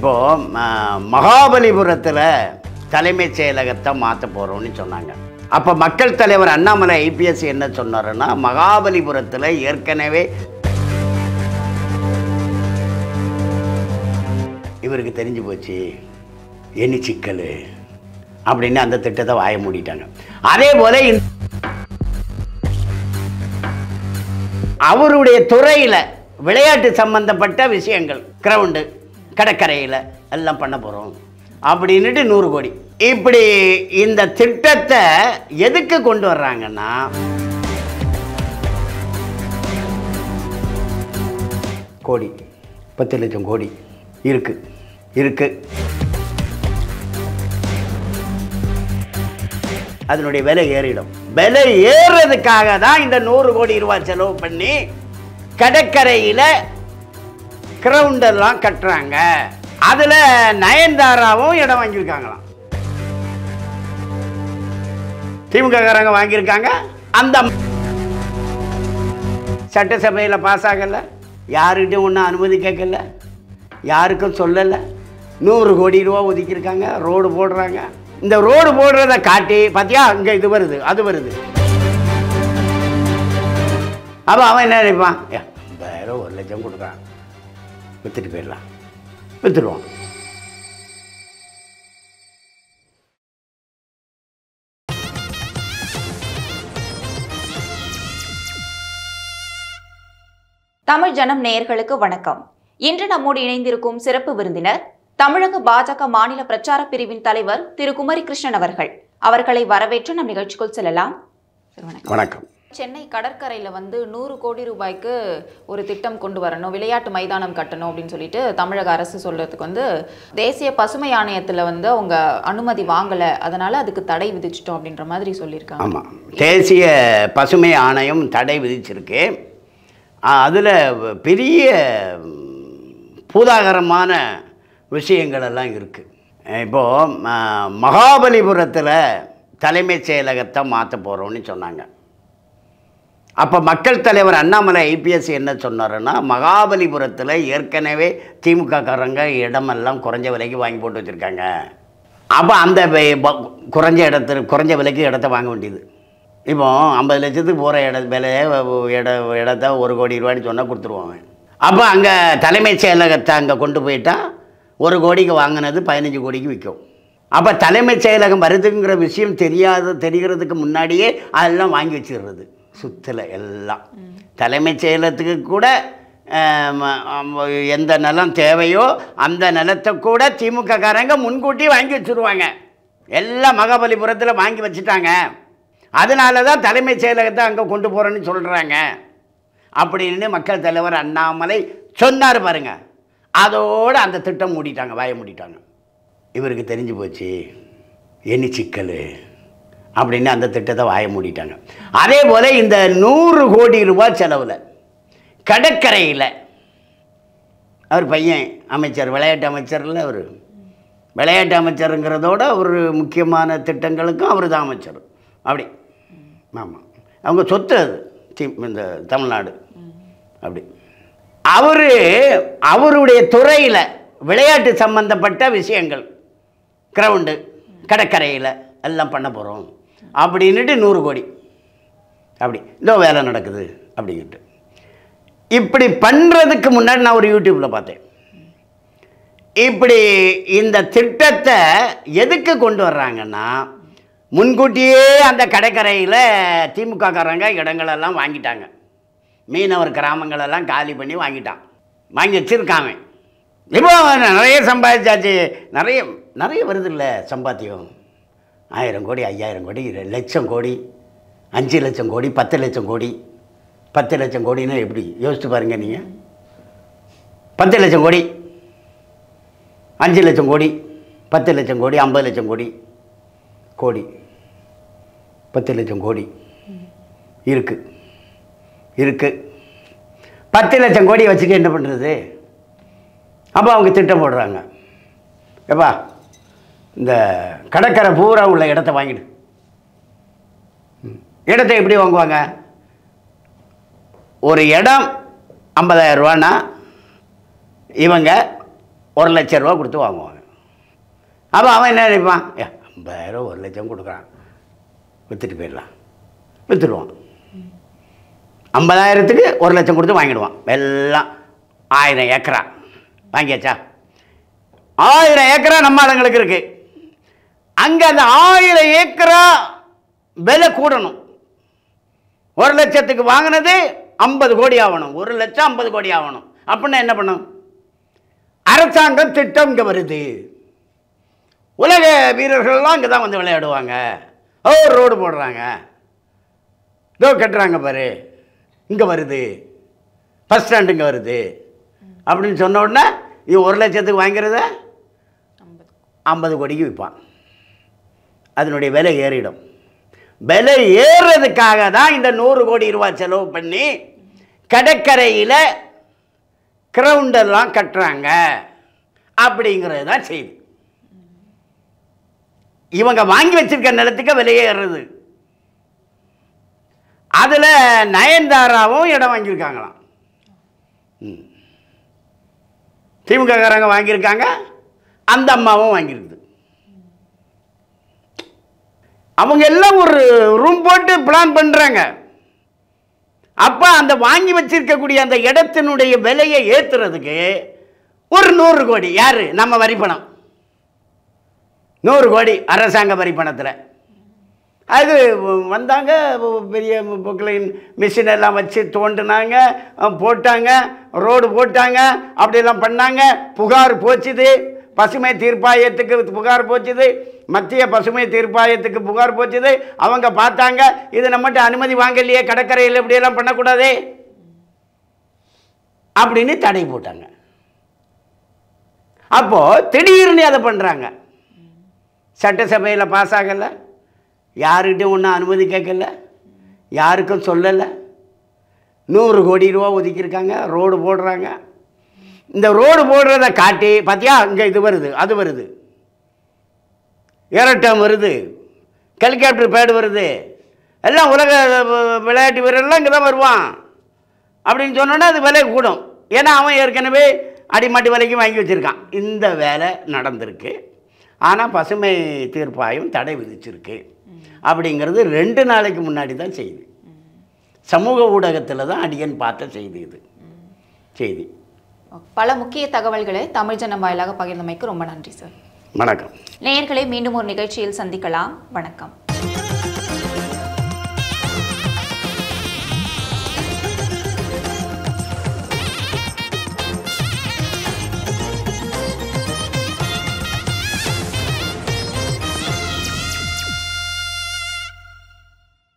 இப்போது மகாபலிபுரத்தில் தலைமைச் செயலகத்தை மாற்ற போகிறோம்னு சொன்னாங்க அப்போ மக்கள் தலைவர் அண்ணாமலை ஐபிஎஸ் என்ன சொன்னாருன்னா மகாபலிபுரத்தில் ஏற்கனவே இவருக்கு தெரிஞ்சு போச்சு என்ன சிக்கல் அப்படின்னு அந்த திட்டத்தை வாய மூடிட்டாங்க அதே போல இந்த அவருடைய துறையில் விளையாட்டு சம்பந்தப்பட்ட விஷயங்கள் கிரவுண்டு கடற்கரையில் எல்லாம் பண்ண போகிறோம் அப்படின்னுட்டு நூறு கோடி இப்படி இந்த திட்டத்தை எதுக்கு கொண்டு வர்றாங்கன்னா கோடி பத்து லட்சம் கோடி இருக்கு இருக்கு அதனுடைய விலை ஏறிடும் விலை ஏறுறதுக்காக தான் இந்த நூறு கோடி ரூபாய் செலவு பண்ணி கடற்கரையில் கிரவுண்டெல்லாம் கட்டுறாங்க அதில் நயன்தாராவும் இடம் வாங்கியிருக்காங்களாம் திமுககாரங்க வாங்கியிருக்காங்க அந்த சட்டசபையில் பாஸ் ஆகலை யாருக்கிட்டையும் ஒன்றும் அனுமதி கேட்கல யாருக்கும் சொல்லலை நூறு கோடி ரூபா ஒதுக்கியிருக்காங்க ரோடு போடுறாங்க இந்த ரோடு போடுறத காட்டி பார்த்தியா அங்கே இது வருது அது வருது அப்போ அவன் என்ன நினைப்பான் ஏ, ஐம்பதாயிரம் ஒரு லட்சம் கொடுக்குறான் விற்றுட்டு போயிடலாம் விற்றுடுவான் தமிழ் ஜனம் நேயர்களுக்கு வணக்கம் இன்று நம்மோடு இணைந்திருக்கும் சிறப்பு விருந்தினர் தமிழக பாஜக மாநில பிரச்சார பிரிவின் தலைவர் திரு குமரி கிருஷ்ணன் அவர்கள் அவர்களை வரவேற்று நம் நிகழ்ச்சிக்குள் செல்லலாம் சார், வணக்கம் வணக்கம் சென்னை கடற்கரையில் வந்து நூறு கோடி ரூபாய்க்கு ஒரு திட்டம் கொண்டு வரணும் விளையாட்டு மைதானம் கட்டணும் அப்படின்னு சொல்லிட்டு தமிழக அரசு சொல்றதுக்கு வந்து தேசிய பசுமை ஆணையத்தில் வந்து அவங்க அனுமதி வாங்கலை அதனால அதுக்கு தடை விதிச்சிட்டோம் அப்படின்ற மாதிரி சொல்லியிருக்காங்க ஆமாம் தேசிய பசுமை ஆணையம் தடை விதிச்சிருக்கு அதில் பெரிய ம், பூதாகரமான விஷயங்கள் எல்லாம் இருக்குது இப்போது மகாபலிபுரத்தில் தலைமைச் செயலகத்தை மாற்ற போகிறோம்னு சொன்னாங்க அப்போ மக்கள் தலைவர் அண்ணாமலை ஐபிஎஸ் என்ன சொன்னாருன்னா மகாபலிபுரத்தில் ஏற்கனவே திமுக காரங்க இடமெல்லாம் குறைஞ்ச விலைக்கு வாங்கி போட்டு வச்சுருக்காங்க அப்போ அந்த வே- ப- குறைஞ்ச இடத்துல குறைஞ்ச விலைக்கு இடத்த வாங்க வேண்டியது இப்போ ஐம்பது லட்சத்துக்கு போகிற இட விலையை இட இடத்த ஒரு கோடி ரூபாய்னு சொன்னால் கொடுத்துருவாங்க அப்போ அங்கே தலைமைச் செயலகத்தை அங்கே கொண்டு போயிட்டா ஒரு கோடிக்கு வாங்கினது பதினஞ்சு கோடிக்கு விற்கும் அப்போ தலைமைச் செயலகம் வருதுங்கிற விஷயம் தெரியாத தெரிகிறதுக்கு முன்னாடியே அதெல்லாம் வாங்கி வச்சிடுறது சுத்தல எல்லாம் தலைமைச் செயலகத்துக்கு கூட ஆம், ஆம், எந்த நிலம் தேவையோ அந்த நிலத்தை கூட திமுக காரங்க முன்கூட்டி வாங்கி வச்சுருவாங்க எல்லாம் மகாபலிபுரத்தில் வாங்கி வச்சுட்டாங்க அதனால தான் தலைமைச் செயலகத்தை அங்கே கொண்டு போகிறேன்னு சொல்கிறாங்க அப்படின்னு மக்கள் தலைவர் அண்ணாமலை சொன்னார் பாருங்க அதோடு அந்த திட்டம் மூடிட்டாங்க வாய மூடிட்டாங்க இவருக்கு தெரிஞ்சு போச்சு என்ன சிக்கல் அப்படின்னு அந்த திட்டத்தை வாய மூடிட்டாங்க அதே போல் இந்த நூறு கோடி ரூபாய் செலவில் கடற்கரையில் அவர் பையன் அமைச்சர் விளையாட்டு அமைச்சர்ல அவர் விளையாட்டு அமைச்சருங்கிறதோட ஒரு முக்கியமான திட்டங்களுக்கும் அவர் தான் அமைச்சர் அப்படி ஆமாம் அவங்க சொத்து அது தி- இந்த தமிழ்நாடு அப்படி அவர் அவருடைய துறையில் விளையாட்டு சம்பந்தப்பட்ட விஷயங்கள் கிரவுண்டு கடற்கரையில் எல்லாம் பண்ண போகிறோம் அப்படின்னுட்டு நூறு கோடி அப்படி இதோ வேலை நடக்குது அப்படின்ட்டு இப்படி பண்ணுறதுக்கு முன்னாடி நான் ஒரு யூடியூப்பில் பார்த்தேன் இப்படி இந்த திட்டத்தை எதுக்கு கொண்டு வர்றாங்கன்னா முன்கூட்டியே அந்த கடற்கரையில் திமுக காரங்க இடங்களெல்லாம் வாங்கிட்டாங்க மீனவர் கிராமங்களெல்லாம் காலி பண்ணி வாங்கிட்டான் வாங்கி வச்சிருக்காங்க இப்போ நிறைய சம்பாதிச்சாச்சு நிறைய நிறைய வருது இல்லை சம்பாத்தியம் ஆயிரம் கோடி ஐயாயிரம் கோடி ரெ- லட்சம் கோடி அஞ்சு லட்சம் கோடி பத்து லட்சம் கோடி பத்து லட்சம் கோடின்னா எப்படி யோசிச்சு பாருங்க நீங்கள் பத்து லட்சம் கோடி அஞ்சு லட்சம் கோடி பத்து லட்சம் கோடி ஐம்பது லட்சம் கோடி கோடி பத்து லட்சம் கோடி இருக்கு இருக்கு பத்து லட்சம் கோடி வச்சுட்டு என்ன பண்ணுறது அப்போ அவங்க திட்டம் போடுறாங்க ஏப்பா இந்த கடற்கரை பூரா உள்ள இடத்த வாங்கிடு ம். இடத்த எப்படி வாங்குவாங்க ஒரு இடம் ஐம்பதாயிரம் ரூபான்னா இவங்க ஒரு லட்ச ரூபா கொடுத்து வாங்குவாங்க அப்போ அவன் என்ன நினைப்பான் ஏ ஐம்பதாயிரம் ஒரு லட்சம் கொடுக்குறான் விற்றுட்டு போயிடலாம் விற்றுடுவான் ஐம்பதாயிரத்துக்கு ஒரு லட்சம் கொடுத்து வாங்கிடுவான் எல்லாம் ஆயிரம் ஏக்கரா வாங்கியாச்சா ஆயிரம் ஏக்கரா நம்ம ஆளுங்களுக்கு இருக்கு அங்கே அந்த ஆயிரம் ஏக்கரா விலை கூடணும் ஒரு லட்சத்துக்கு வாங்கினது ஐம்பது கோடி ஆகணும் ஒரு லட்சம் ஐம்பது கோடி ஆகணும் அப்படின்னா என்ன பண்ணும் அரசாங்கம் திட்டம் இங்கே வருது உலக வீரர்கள்லாம் இங்கே தான் வந்து விளையாடுவாங்க ஓ ரோடு போடுறாங்க இதோ கட்டுறாங்க பாரு இங்கே வருது பஸ் ஸ்டாண்டு இங்கே வருது அப்படின்னு சொன்ன உடனே இது ஒரு லட்சத்துக்கு வாங்கிறத ஐம்பது ஐம்பது கோடிக்கு விற்பான் அதனுடைய விலை ஏறிடும் விலை ஏறுறதுக்காக தான் இந்த நூறு கோடி ரூபாய் செலவு பண்ணி கடற்கரையில் கிரவுண்டெல்லாம் கட்டுறாங்க அப்படிங்கிறது தான் செய்தி இவங்க வாங்கி வச்சிருக்க நிலத்துக்கு விலையே ஏறுறது அதில் நயன்தாராவும் இடம் வாங்கியிருக்காங்களாம் ம். திமுககாரங்க வாங்கியிருக்காங்க அந்த அம்மாவும் வாங்கியிருக்குது அவங்க எல்லாம் ஒரு ரூம் போட்டு பிளான் பண்ணுறாங்க அப்போ அந்த வாங்கி வச்சிருக்கக்கூடிய அந்த இடத்தினுடைய விலையை ஏற்றுறதுக்கு ஒரு நூறு கோடி யார் நம்ம வரி பணம் நூறு கோடி அரசாங்க வரி பணத்தில் அது வந்தாங்க பெரிய பொக்லைன் மிஷின் எல்லாம் வச்சு தோண்டினாங்க போட்டாங்க ரோடு போட்டாங்க அப்படியெல்லாம் பண்ணாங்க புகார் போச்சுது பசுமை தீர்ப்பாயத்துக்கு புகார் போச்சுது மத்திய பசுமை தீர்ப்பாயத்துக்கு புகார் போச்சுது அவங்க பார்த்தாங்க இது நம்மகிட்ட அனுமதி வாங்கலையே கடற்கரையில் இப்படியெல்லாம் பண்ணக்கூடாதே அப்படின்னு தடை போட்டாங்க அப்போது திடீர்னு அதை பண்ணுறாங்க சட்டசபையில் பாஸ் ஆகலை யாருக்கிட்டையும் ஒன்றும் அனுமதி கேட்கல யாருக்கும் சொல்லலை நூறு கோடி ரூபா ஒதுக்கியிருக்காங்க ரோடு போடுறாங்க இந்த ரோடு போடுறத காட்டி பார்த்தியா இங்கே இது வருது அது வருது ஏரோட்டம் வருது ஹெலிகாப்டர் பேடு வருது எல்லாம் உலக அஹ், விளையாட்டு வீரர்லாம் இங்கே தான் வருவான் அப்படின்னு சொன்னோன்னா அது விலை கூடும் ஏன்னா அவன் ஏற்கனவே அடிமாட்டி விலைக்கு வாங்கி வச்சுருக்கான் இந்த வேலை நடந்திருக்கு ஆனால் பசுமை தீர்ப்பாயம் தடை விதிச்சிருக்கு அப்படிங்கிறது ரெண்டு நாளைக்கு முன்னாடி தான் செய்தி சமூக ஊடகத்தில் தான் அடியன் பார்த்த செய்தி இது செய்தி பல முக்கிய தகவல்களை தமிழ் ஜனம் வாயிலாக பகிர்ந்தமைக்கு ரொம்ப நன்றி சார் வணக்கம் நேயர்களை மீண்டும் ஒரு நிகழ்ச்சியில் சந்திக்கலாம் வணக்கம்